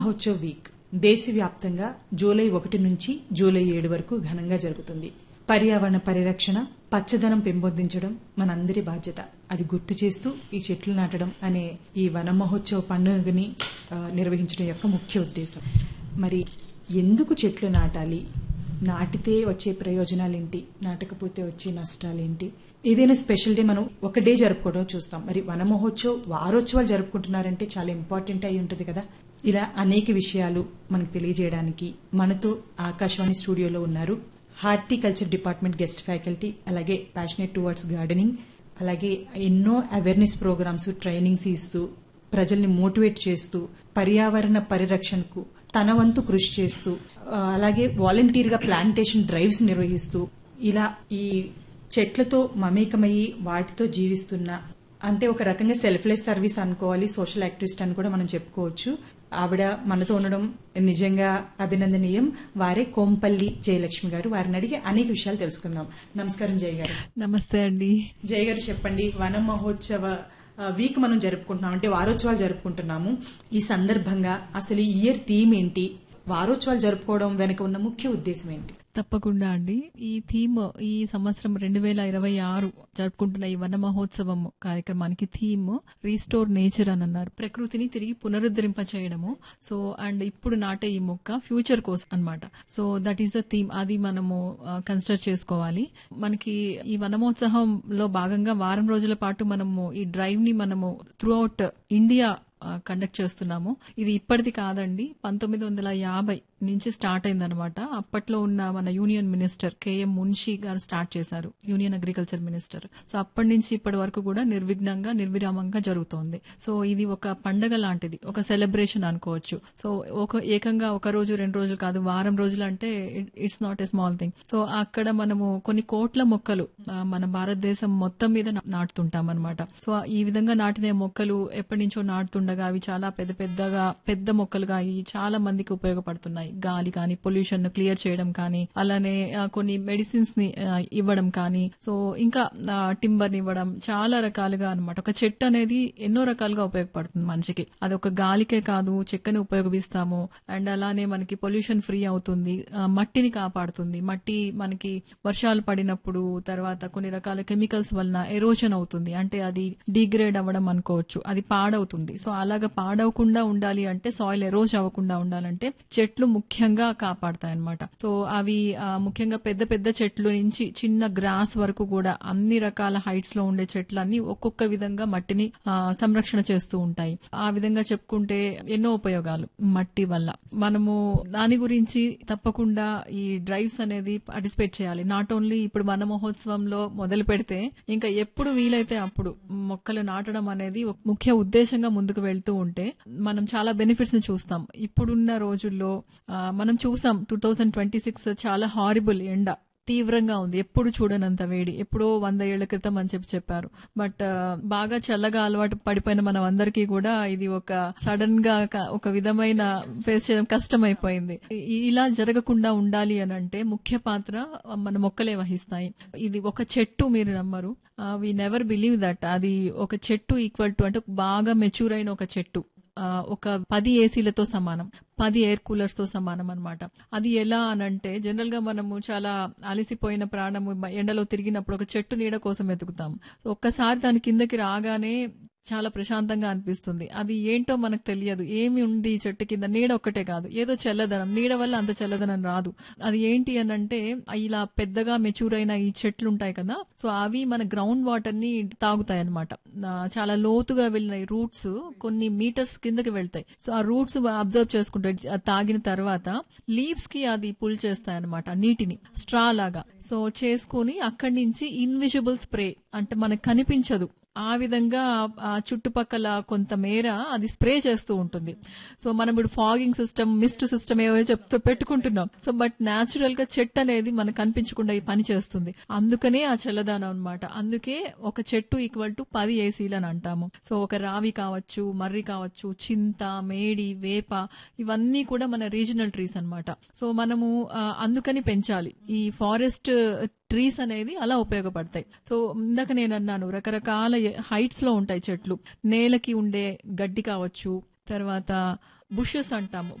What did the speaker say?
Mahotsav week దేశవ్యాప్తంగా July ఒకటి నుంచి జూలై ఏడు వరకు ఘనంగా జరుగుతుంది పర్యావరణ పరిరక్షణ పచ్చదనం పెంపొందించడం మనందరి బాధ్యత అది గుర్తు చేస్తూ ఈ చెట్లు నాటడం అనే ఈ వన మహోత్సవ పండుగని ఆ, నిర్వహించడం యొక్క ముఖ్య ఉద్దేశం మరి ఎందుకు చెట్లు నాటాలి నాటితే వచ్చే ప్రయోజనాలేంటి నాటకపోతే వచ్చే నష్టాలేంటి ఏదైనా స్పెషల్ డే మనం ఒక డే జరుపుకోవడం చూస్తాం మరి వన మహోత్సవ్ వారోత్సవాలు జరుపుకుంటున్నారంటే చాలా ఇంపార్టెంట్ అయి ఉంటుంది కదా ఇలా అనేక విషయాలు మనకు తెలియజేయడానికి మనతో ఆకాశవాణి స్టూడియోలో ఉన్నారు హార్టికల్చర్ డిపార్ట్మెంట్ గెస్ట్ ఫ్యాకల్టీ అలాగే ప్యాషనెట్ టువర్డ్స్ గార్డెనింగ్ అలాగే ఎన్నో అవేర్నెస్ ప్రోగ్రామ్స్ ట్రైనింగ్స్ ఇస్తూ ప్రజల్ని మోటివేట్ చేస్తూ పర్యావరణ పరిరక్షణకు తన వంతు కృషి చేస్తూ ఆ, అలాగే వాలంటీర్ గా ప్లాంటేషన్ డ్రైవ్స్ నిర్వహిస్తూ ఇలా ఈ చెట్లతో మమేకమయ్యి వాటితో జీవిస్తున్న అంటే ఒక రకంగా సెల్ఫ్లెస్ సర్వీస్ అనుకోవాలి సోషల్ యాక్టివిస్ట్ అని కూడా మనం చెప్పుకోవచ్చు ఆవిడ మనతో ఉండడం నిజంగా అభినందనీయం వారే కోంపల్లి జయలక్ష్మి గారు వారిని అడిగి అనేక విషయాలు తెలుసుకుందాం నమస్కారం జయ గారు నమస్తే అండి జయ గారు చెప్పండి వన మహోత్సవ ఆ, వీక్ మనం జరుపుకుంటున్నాం అంటే వారోత్సవాలు జరుపుకుంటున్నాము ఈ సందర్భంగా అసలు ఈ ఇయర్ థీమ్ ఏంటి వారోత్సవాలు జరుపుకోవడం వెనుక ఉన్న ముఖ్య ఉద్దేశం ఏంటి తప్పకుండా అండి ఈ థీమ్ ఈ సంవత్సరం రెండు వేల ఇరవై ఆరు జరుపుకుంటున్న ఈ వన మహోత్సవం కార్యక్రమానికి థీమ్ రీస్టోర్ నేచర్ అని అన్నారు ప్రకృతిని తిరిగి పునరుద్ధరింప చేయడము సో అండ్ ఇప్పుడు నాటే ఈ మొక్క ఫ్యూచర్ కోసం అన్నమాట so that is the theme అది మనము కన్సిడర్ చేసుకోవాలి మనకి ఈ వనమోత్సవంలో భాగంగా వారం రోజుల పాటు మనము ఈ డ్రైవ్ ని మనము త్రూ అవుట్ ఇండియా కండక్ట్ చేస్తున్నాము ఇది ఇప్పటిది కాదండి పంతొమ్మిది వందల యాభై నుంచి స్టార్ట్ అయిందనమాట అప్పట్లో ఉన్న మన యూనియన్ మినిస్టర్ కేఎం మున్షి గారు స్టార్ట్ చేశారు యూనియన్ అగ్రికల్చర్ మినిస్టర్ సో అప్పటి నుంచి ఇప్పటి వరకు కూడా నిర్విఘ్నంగా నిర్విరామంగా జరుగుతోంది సో ఇది ఒక పండగ లాంటిది ఒక సెలబ్రేషన్ అనుకోవచ్చు సో ఒక ఏకంగా ఒక రోజు రెండు రోజులు కాదు వారం రోజులు అంటే it's not a small thing so అక్కడ మనము కొన్ని కోట్ల మొక్కలు ఆ, మన భారతదేశం మొత్తం మీద నా- నాటుతుంటాం అనమాట సో ఈ విధంగా నాటిన మొక్కలు ఎప్పటి నుంచో నాటుతుండగా అవి చాలా పెద్ద పెద్దగా పెద్ద మొక్కలుగా అయి చాలా మందికి ఉపయోగపడుతున్నాయి గాలి కానీ పొల్యూషన్ క్లియర్ చేయడం కానీ అలానే ఆ, కొన్ని మెడిసిన్స్ ని ఆ, ఇవ్వడం కానీ సో ఇంకా టింబర్ ని ఇవ్వడం చాలా రకాలుగా అన్నమాట ఒక చెట్టు అనేది ఎన్నో రకాలుగా ఉపయోగపడుతుంది మనిషికి అది ఒక గాలికే కాదు చెక్కని ఉపయోగిస్తాము అండ్ అలానే మనకి పొల్యూషన్ ఫ్రీ అవుతుంది ఆ, మట్టిని కాపాడుతుంది మట్టి మనకి వర్షాలు పడినప్పుడు తర్వాత కొన్ని రకాల కెమికల్స్ వలన ఎరోషన్ అవుతుంది అంటే అది డిగ్రేడ్ అవ్వడం అనుకోవచ్చు అది పాడవుతుంది సో అలాగా పాడవకుండా ఉండాలి అంటే సాయిల్ ఎరోజ్ అవ్వకుండా ఉండాలంటే చెట్లు ముఖ్యంగా కాపాడతాయి అనమాట సో అవి ఆ, ముఖ్యంగా పెద్ద పెద్ద చెట్లు నుంచి చిన్న గ్రాస్ వరకు కూడా అన్ని రకాల హైట్స్ లో ఉండే చెట్లన్నీ ఒక్కొక్క విధంగా మట్టిని ఆ, సంరక్షణ చేస్తూ ఉంటాయి ఆ విధంగా చెప్పుకుంటే ఎన్నో ఉపయోగాలు మట్టి వల్ల మనము దాని గురించి తప్పకుండా ఈ డ్రైవ్స్ అనేది పార్టిసిపేట్ చేయాలి నాట్ ఓన్లీ ఇప్పుడు వన మహోత్సవంలో మొదలు పెడితే ఇంకా ఎప్పుడు వీలైతే అప్పుడు మొక్కలు నాటడం అనేది ఒక ముఖ్య ఉద్దేశంగా ముందుకు వెళ్తూ ఉంటే మనం చాలా బెనిఫిట్స్ ని చూస్తాం ఇప్పుడున్న రోజుల్లో ఆ, మనం చూసాం టూ థౌజండ్ ట్వంటీ సిక్స్ చాలా హారిబుల్ ఎండ తీవ్రంగా ఉంది ఎప్పుడు చూడనంత వేడి ఎప్పుడో వంద ఏళ్ల క్రితం అని చెప్పి చెప్పారు బట్ ఆ, బాగా చల్లగా అలవాటు పడిపోయిన మనం అందరికీ కూడా ఇది ఒక సడన్ గా ఒక- ఒక విధమైన ఫేస్ చేయడం కష్టమైపోయింది ఇ- ఇలా జరగకుండా ఉండాలి అని అంటే ముఖ్య పాత్ర మన మొక్కలే వహిస్తాయి ఇది ఒక చెట్టు మీరు నమ్మరు వి నెవర్ బిలీవ్ దట్ అది ఒక చెట్టు ఈక్వల్ టు అంటే బాగా మెచ్యూర్ అయిన ఒక చెట్టు ఆ, ఒక పది ఏసీలతో సమానం పది ఎయిర్ కూలర్స్ తో సమానం అన్నమాట అది ఎలా అనంటే జనరల్ గా మనము చాలా అలసిపోయిన ప్రాణము బ- ఎండలో తిరిగినప్పుడు ఒక చెట్టు నీడ కోసం వెతుకుతాం ఒక్కసారి దాని కిందకి రాగానే చాలా ప్రశాంతంగా అనిపిస్తుంది అది ఏంటో మనకు తెలియదు ఏమి ఉంది ఈ చెట్టు కింద నీడ ఒక్కటే కాదు ఏదో చల్లదనం నీడ వల్ల అంత చల్లదనం రాదు అది ఏంటి అని అంటే ఇలా పెద్దగా మెచ్యూర్ అయిన ఈ చెట్లు ఉంటాయి కదా సో అవి మన గ్రౌండ్ వాటర్ ని తాగుతాయి అనమాట చాలా లోతుగా వెళ్ళిన ఈ రూట్స్ కొన్ని మీటర్స్ కిందకి వెళ్తాయి సో ఆ రూట్స్ అబ్జర్వ్ చేసుకుంటే అది తాగిన తర్వాత లీవ్స్ కి అది పుల్ చేస్తాయి అనమాట నీటిని స్ట్రా లాగా సో చేసుకుని అక్కడి నుంచి ఇన్విజిబుల్ స్ప్రే అంటే మనకు కనిపించదు ఆ విధంగా ఆ- ఆ చుట్టుపక్కల కొంత మేర అది స్ప్రే చేస్తూ ఉంటుంది సో మనం ఇప్పుడు ఫాగింగ్ సిస్టమ్ మిస్ట్ సిస్టమ్ ఏవో చెప్తూ పెట్టుకుంటున్నాం సో బట్ న్యాచురల్ గా చెట్టు అనేది మనకు కనిపించకుండా ఈ పని చేస్తుంది అందుకనే ఆ చల్లదనం అన్నమాట అందుకే ఒక చెట్టు ఈక్వల్ టు పది ఏసీలు అని అంటాము సో ఒక రావి కావచ్చు మర్రి కావచ్చు చింత మేడి వేప ఇవన్నీ కూడా మన రీజనల్ ట్రీస్ అన్నమాట సో మనము ఆ, అందుకని పెంచాలి ఈ ఫారెస్ట్ ట్రీస్ అనేది అలా ఉపయోగపడతాయి సో ఇందాక నేను అన్నాను రకరకాల హైట్స్ లో ఉంటాయి చెట్లు నేలకి ఉండే గడ్డి కావచ్చు తర్వాత బుషెస్ అంటాము